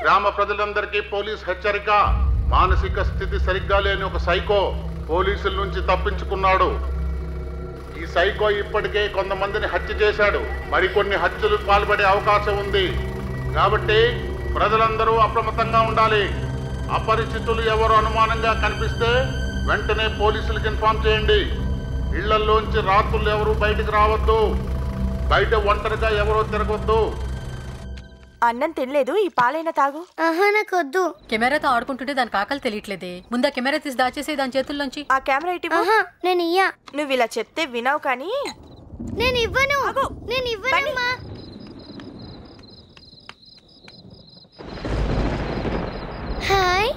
గ్రామ ప్రజలందరికీ పోలీస్ హెచ్చరిక మానసిక స్థితి సరిగ్గా లేని ఒక సైకో పోలీసుల నుంచి తప్పించుకున్నాడు ఈ సైకో ఇప్పటికే కొంతమందిని హత్య చేశాడు మరికొన్ని హత్యలు పాల్పడే అవకాశం ఉంది కాబట్టి ప్రజలందరూ అప్రమత్తంగా ఉండాలి అపరిచితులు ఎవరు అనుమానంగా కనిపిస్తే వెంటనే పోలీసులకు ఇన్ఫార్మ్ చేయండి ఇళ్లలోంచి రాత్రులు ఎవరు బయటికి రావద్దు బయట ఒంటరిగా ఎవరో తిరగొద్దు అన్నం తినలేదు ఈ పాలైన తాగు ఆహా నాకొద్దు కెమెరాతో ఆడుకుంటుంటే దానికి ఆకలి తెలియట్లేదే ముందా కెమెరా తీసి దాచేసే దాని చేతుల్లోంచి ఆ కెమెరా ఇటు ఇవ్వు. ఆహా నేను ఇయ్యా నువ్వు ఇలా చెప్తే వినావు కానీ నేను ఇవ్వను నేను ఇవ్వనమ్మా హాయ్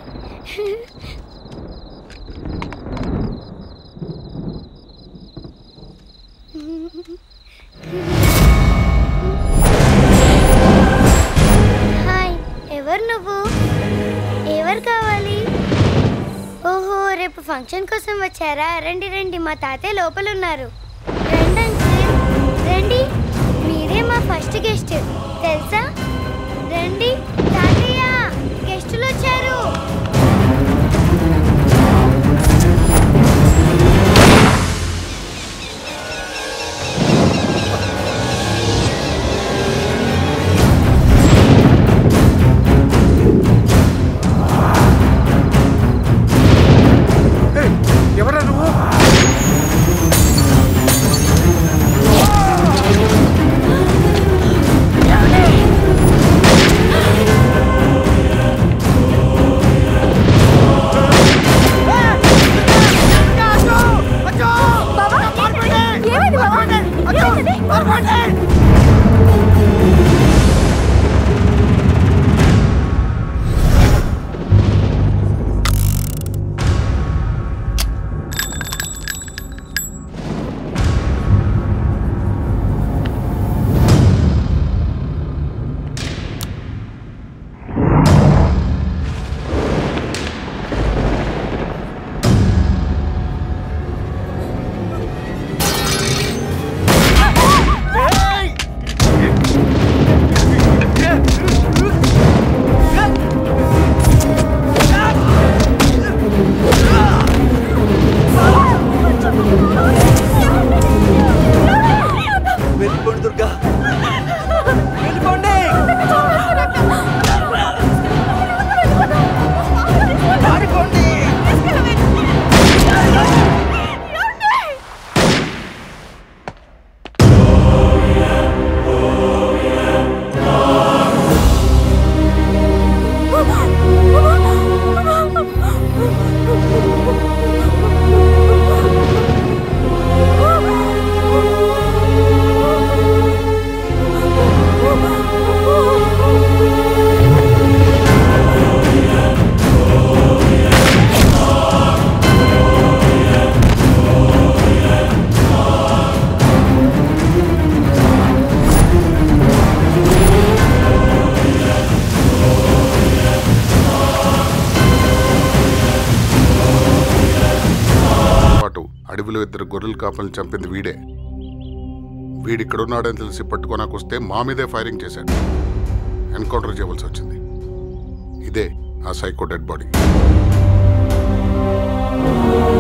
హాయ్ ఎవరు నువ్వు ఎవరు కావాలి ఓహో రేపు ఫంక్షన్ కోసం వచ్చారా రండి రండి మా తాతయ్య లోపల ఉన్నారు రండి అంకుల్ రండి మీరే మా ఫస్ట్ గెస్ట్ తెలుసా రండి తాతయ్య గెస్టులు వచ్చారు ఎవరా నువ్వు వెళ్ళిపోండి దుర్గా వెళ్ళిపోండి పారిపోండి పాటు అడవిలో ఇద్దరు గొర్రెల కాపల్ని చంపింది వీడే వీడిక్కడున్నాడని తెలిసి పట్టుకోనాకొస్తే మా మీదే ఫైరింగ్ చేశాడు ఎన్కౌంటర్ చేయవలసి వచ్చింది ఇదే ఆ సైకో డెడ్ బాడీ